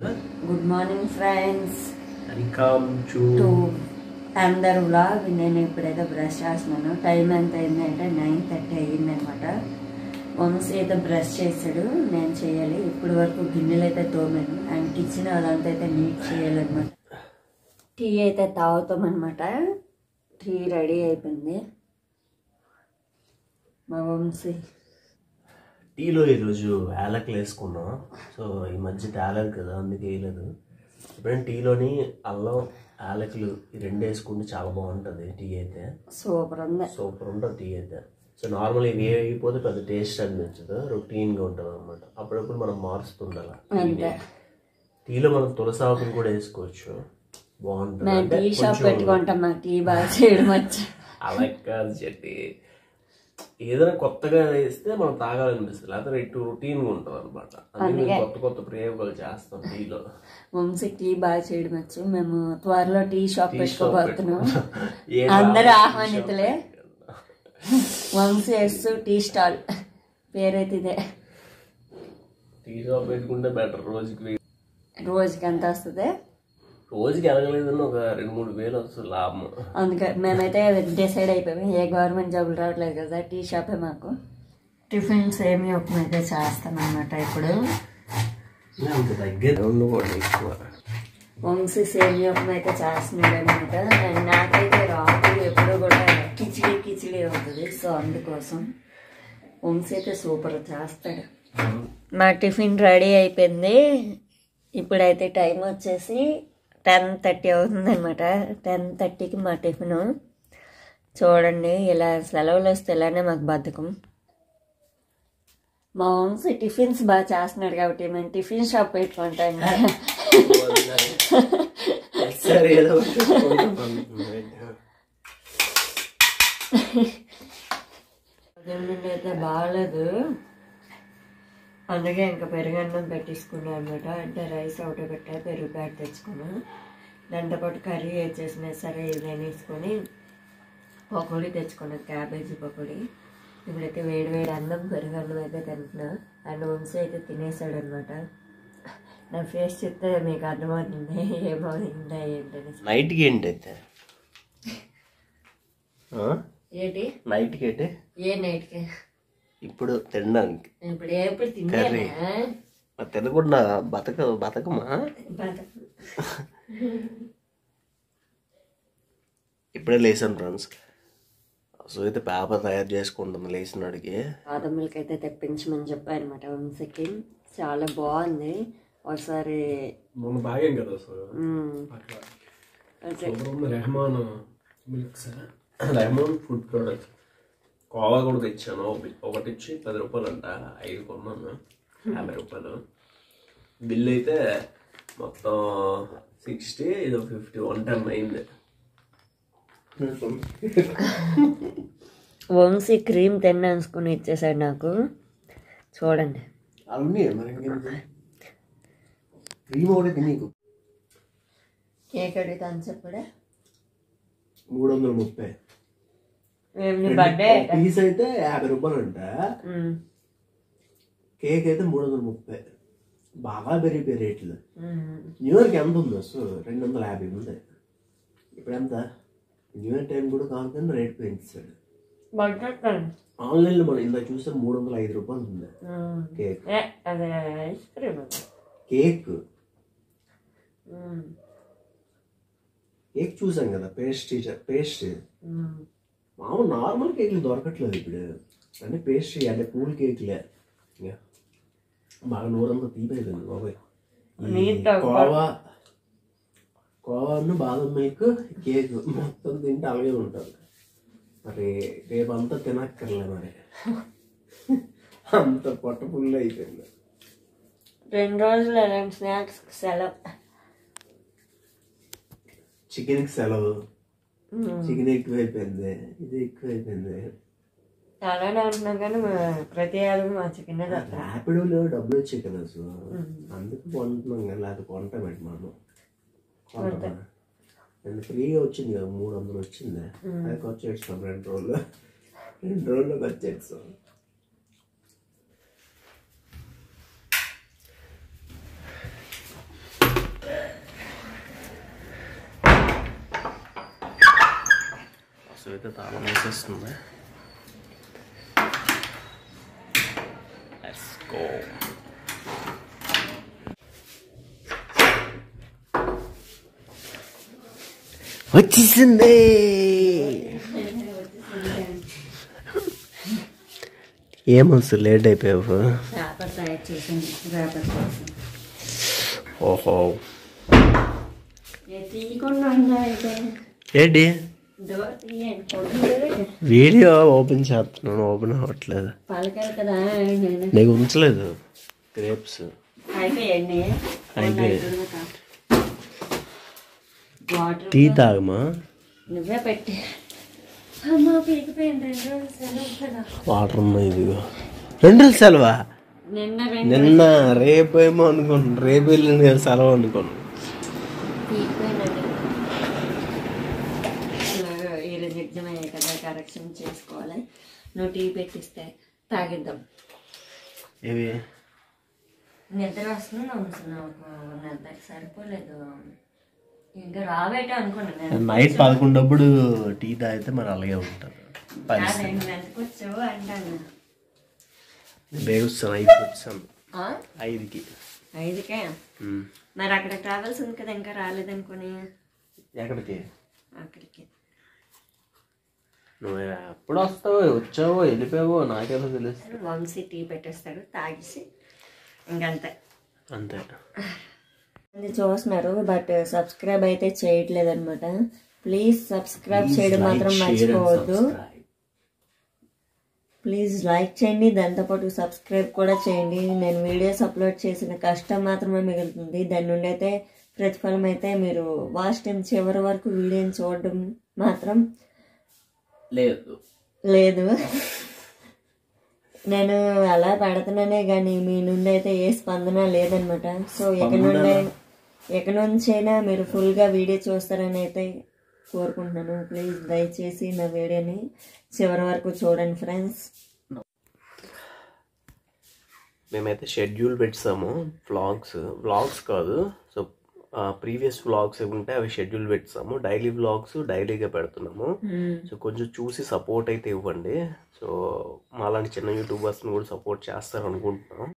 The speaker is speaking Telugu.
Good morning friends welcome to to అందరు వ్లాగ్ నేను ఇప్పుడైతే బ్రష్ చేస్తున్నాను టైం ఎంత అయిందంటే నైన్ థర్టీ అయ్యిందనమాట వంశీ అయితే బ్రష్ చేశాడు నేను చేయాలి ఇప్పటి వరకు గిన్నెలు అయితే తోమాను అండ్ కిచెన్ అదంతా అయితే నీట్ చేయాలన్నమాట టీ అయితే తాగుతామన్నమాట టీ రెడీ అయిపోయింది మా వంశీ టీలో ఈరోజు యాలకులు వేసుకున్నాం సో ఈ మధ్య తేలేదు కదా అందుకే వేయలేదు ఎప్పుడైనా టీలోని అల్లం యాలకులు ఈ రెండు వేసుకుంటే చాలా బాగుంటుంది టీ అయితే సూపర్ ఉంది సూపర్ ఉంటుంది టీ అయితే సో నార్మల్ ఇవి వేయకపోతే పెద్ద టేస్ట్ అనిపించదు రొటీన్గా ఉంటుంది అనమాట అప్పుడప్పుడు మనం మారుస్తుండాలి అంతే టీలో మనం తులసి ఆకులు కూడా వేసుకోవచ్చు బాగుంటుంది మేము అంటే టీ షాప్ కొంచెం పెట్టుకుంటాం మాకు టీ బాగా చేయడం వచ్చా అలా కాదు చెట్టి ఏదైనా కొత్తగా వేస్తే మనం తాగాలనిపిస్తుంది లేకపోతే ఇటు రొటీన్గా ఉంటుంది అనమాట అందుకే మేము కొత్త కొత్త ప్రయోగాలు చేస్తాం టీలో వంశీ టీ బాగా చేయడం వచ్చు మేము త్వరలో టీ షాప్ పెట్టుకోబోతున్నాం ఏ అందరూ టీ ఆహ్వానితులే వంశీ ఎస్ టీ స్టాల్ పేరైతే ఇదే టీ షాప్ పెట్టుకుంటే బెటర్ రోజుకి రోజుకి ఎంత వస్తుంది రోజుకి ఎరగలేదని ఒక రెండు మూడు వేలు వస్తుంది లాభం అందుకే మేమైతే డిసైడ్ అయిపోయాము ఏ గవర్నమెంట్ జాబులు రావట్లేదు కదా టీ షాపే మాకు టిఫిన్స్ ఏమి ఉప్మా అయితే చేస్తాం అనమాట ఇప్పుడు అంత దగ్గర ఉండకూడదు ఎక్కువ వంశీ సేమియా ఉప్మా అయితే చేస్తున్నాడు అనమాట అండ్ నాకైతే రాదు ఎప్పుడు కూడా కిచిడి కిచిడి అవుతుంది సో అందుకోసం వంశీ అయితే సూపర్ చేస్తాడు మా టిఫిన్ రెడీ అయిపోయింది ఇప్పుడైతే టైం వచ్చేసి టెన్ థర్టీ అవుతుంది అనమాట టెన్ థర్టీకి మా టిఫిన్ చూడండి ఇలా సెలవులు వస్తే ఇలానే మాకు బద్ధకం మా వంశీ టిఫిన్స్ బాగా చేస్తున్నాడు కాబట్టి మేము టిఫిన్ షాప్ పెట్టుకుంటాం కదా సరే ఏదో ఒకటి చేసుకుంటాం. నుండి అయితే బాగాలేదు అందుకే ఇంకా పెరుగన్నం పెట్టేసుకున్నాను అనమాట అంటే రైస్ ఒకటి పెట్టా పెరుగు ప్యాట్ తెచ్చుకున్నా దాంతోపాటు కర్రీ వచ్చేసిన సరే ఇది వేసుకొని పకోడీ తెచ్చుకున్నా క్యాబేజీ పకోడీ ఇప్పుడైతే వేడి వేడి అన్నం పెరుగన్నం అయితే తింటున్నా అండ్ వంశీ అయితే తినేసాడు అనమాట నా ఫేస్ చెప్తే మీకు అర్థమవుతుంది ఏమవుతుందా ఏంటని నైట్కి ఏంటి అయితే ఆ? ఏంటి నైట్కి ఏంటి ఏ నైట్కి ఇప్పుడు తినడానికి ఇప్పుడు ఎప్పుడు తిన్నానా మరి తినకుండా బతక బతకమా బతక ఇప్పుడే లేసాను ఫ్రెండ్స్ సో అయితే పేపర్ తయారు చేసుకుంటుంది లేచినాడికి బాదం మిల్క్ అయితే తెప్పించమని చెప్పారనమాట వంశకి చాలా బాగుంది ఒకసారి మొన్న తాగాం కదా అసలు మ్మ్, అట్లా అదే సూపర్ ఉంది Rehman milks Rehman food products khoa కూడా తెచ్చాను ఒకటి- ఒకటి ఇచ్చి పది రూపాయలు అంట ఐదు కొన్నాను యాభై రూపాయలు బిల్ అయితే మొత్తం సిక్స్టీ ఇది ఫిఫ్టీ వన్ టెన్ అయింది వంశీ క్రీమ్ తిన్నాసుకుని ఇచ్చేసాడు నాకు చూడండి అవునే మరి క్రీమ్ ఒకటి నీకు కేక్ అడుగుతాను చెప్పడా మూడు వందల ముప్పై మేము నీ బర్త్డే పీస్ అయితే యాభై రూపాయలు అంట కేక్ అయితే మూడు వందల ముప్పై బాగా పెరిగిపోయి రేట్లు న్యూ ఇయర్కి ఎంత ఉంది సో రెండు వందల యాభై ఉంది ఇప్పుడు ఎంత న్యూ ఇయర్ టైం కూడా కావాలని రేట్ పెంచాడు బడ్జెట్ ఆన్లైన్లో మనం ఇందా చూస్తే మూడు వందల ఐదు రూపాయలు ఉంది కేక్ అదే ఐస్ క్రీమ్ కేక్ కేక్ చూసాం కదా పేస్ట్రీ పేస్ట్రీ మామూలు నార్మల్ కేక్లు దొరకట్లేదు ఇప్పుడు అంటే పేస్ట్రీ అంటే కూల్ కేక్లే ఇంకా బాగా నూరంతా తీపైపోయింది బాబాయ్ ఈ నీట్ కోవా కోవాను బాదం మిల్క్ కేక్ మొత్తం తింటే అలాగే ఉంటుంది మరి రేపంతా తినక్కర్లే మరి అంత పొట్ట పుల్లు అయిపోయింది రెండు రోజులు ఎలాంటి స్నాక్స్ సెలవు చికెన్కి సెలవు చికెన్ ఎక్కువైపోయింది ఇది ఎక్కువైపోయింది అలానే అంటున్నాం కానీ మా- ప్రతి ఏడాది మా చికెన్ ర్యాపిడోలో డబ్బులు వచ్చాయి కదా సో అందుకు కొంటున్నాం కదా లేకపోతే కొంటామేంటి మనం కొంటామా నేను ఫ్రీగా వచ్చింది కదా మూడు వందలు వచ్చింది అది ఖర్చు పెట్టాం రెండు రోజులు రెండు రోజుల్లో ఖర్చు పెట్టాం అయితే తాళం వేసేస్తుంది Let's go. వచ్చేసింది ఏమొస్తుంది లేట్ అయిపోయావు పేపర్ తయారు చేసింది పేపర్ కోసం ఓహో ఏ తీయకుండా ఉందా అయితే ఏంటి డోర్ తీయండి పొద్దున్నే వీడియో ఓపెన్ చేస్తున్నాను ఓపెన్ అవ్వట్లేదు పలకాలి కదా నేను నీకు ఉంచలేదు గ్రేప్స్ అయిపోయండి అయిపోయాయి. వాటర్ టీ తాగమా నువ్వే పెట్టి అమ్మా పీకిపోయింది రెండు రోజులు సెలవు కదా వాటర్ ఉన్నాయి ఇదిగో రెండు రోజులు సెలవా నిన్న రెండు నిన్న రేపు ఏమో అనుకున్నాను రేపు వెళ్ళిన సెలవు అనుకున్నాను పీకిపోయిందండి ఈరోజు ఎగ్జామ్ అయ్యాయి కదా కరెక్షన్ చేసుకోవాలి నువ్వు టీ పెట్టిస్తే తాగిద్దాం ఏవి నిద్ర వస్తుంది నమ్ముతున్నావు నిద్ర సరిపోలేదు ఇంకా రాబేట అనుకున్నాను నేను నైట్ పదకొండప్పుడు టీ తాగితే మరి అలాగే ఉంటుంది కాదు, నువ్వు ఎందుకు వచ్చావు అంటాను బేగుస్తాను ఐదుకి వచ్చాను ఆ? ఐదుకి ఐదుకే ఉమ్. మరి అక్కడ ట్రావెల్స్ ఉంది కదా ఇంకా రాలేదనుకుని ఎక్కడికి అక్కడికి నువ్వు ఎప్పుడు వస్తావో వచ్చావో వెళ్ళిపోయావో నాకేదో తెలుసు వంశీ టీ పెట్టేస్తాడు తాగేసి ఇంకంతే అంతే మంది చూస్తున్నారు బట్ సబ్స్క్రైబ్ అయితే చేయట్లేదు అనమాట ప్లీజ్ సబ్స్క్రైబ్ చేయడం మాత్రం మర్చిపోవద్దు ప్లీజ్ లైక్ చేయండి దాంతోపాటు సబ్స్క్రైబ్ కూడా చేయండి నేను వీడియోస్ అప్లోడ్ చేసిన కష్టం మాత్రమే మిగులుతుంది దాని నుండి అయితే ప్రతిఫలం అయితే మీరు వాచ్ టైం చివరి వరకు వీడియోని చూడడం మాత్రం లేదు లేదు నేను అలా పెడుతున్నానే కానీ మీ నుండి అయితే ఏ స్పందన లేదనమాట సో ఇక నుండి ఇక నుంచైనా మీరు ఫుల్గా వీడియో చూస్తారని అయితే కోరుకుంటున్నాను ప్లీజ్ దయచేసి నా వీడియోని చివరి వరకు చూడండి ఫ్రెండ్స్ మేమైతే షెడ్యూల్ పెట్టాము వ్లాగ్స్ వ్లాగ్స్ కాదు సో ప్రీవియస్ వ్లాగ్స్ ఉంటే అవి షెడ్యూల్ పెట్టాము డైలీ వ్లాగ్స్ డైలీగా పెడుతున్నాము సో కొంచెం చూసి సపోర్ట్ అయితే ఇవ్వండి సో మాలాంటి చిన్న యూట్యూబర్స్ని కూడా సపోర్ట్ చేస్తారు అనుకుంటున్నాం